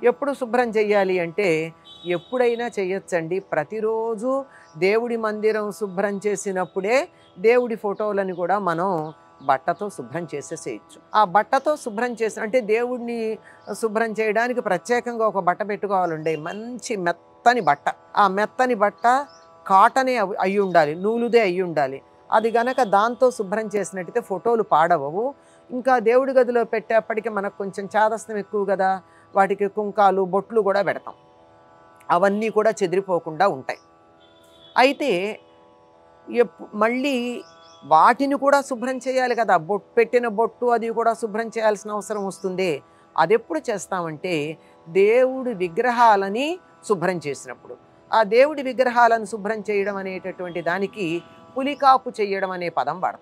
ఎప్పుడు శుభ్రం చేయాలి అంటే ఎప్పుడైనా చేయొచ్చండి ప్రతిరోజు దేవుడి మందిరం శుభ్రం చేసినప్పుడే దేవుడి ఫోటోలను కూడా మనం బట్టతో శుభ్రం చేసేసేయచ్చు ఆ బట్టతో శుభ్రం చేసి అంటే దేవుడిని శుభ్రం చేయడానికి ప్రత్యేకంగా ఒక బట్ట పెట్టుకోవాలండి మంచి మెత్తని బట్ట ఆ మెత్తని బట్ట కాటనే అవి- అయి ఉండాలి నూలుదే అయి ఉండాలి అది గనక దాంతో శుభ్రం చేసినట్టయితే ఫోటోలు పాడవవు ఇంకా దేవుడి గదిలో పెట్టేప్పటికి మనకు కొంచెం చాదస్తం ఎక్కువ కదా వాటికి కుంకాలు బొట్లు కూడా పెడతాం అవన్నీ కూడా చెదిరిపోకుండా ఉంటాయి అయితే ఎప్పు మళ్ళీ వాటిని కూడా శుభ్రం చేయాలి కదా బొట్ పెట్టిన బొట్టు అది కూడా శుభ్రం చేయాల్సిన అవసరం వస్తుంది అది ఎప్పుడు చేస్తామంటే దేవుడి విగ్రహాలని శుభ్రం చేసినప్పుడు ఆ దేవుడి విగ్రహాలను శుభ్రం చేయడం అనేటటువంటి దానికి పులికాపు చేయడం అనే పదం వాడతాం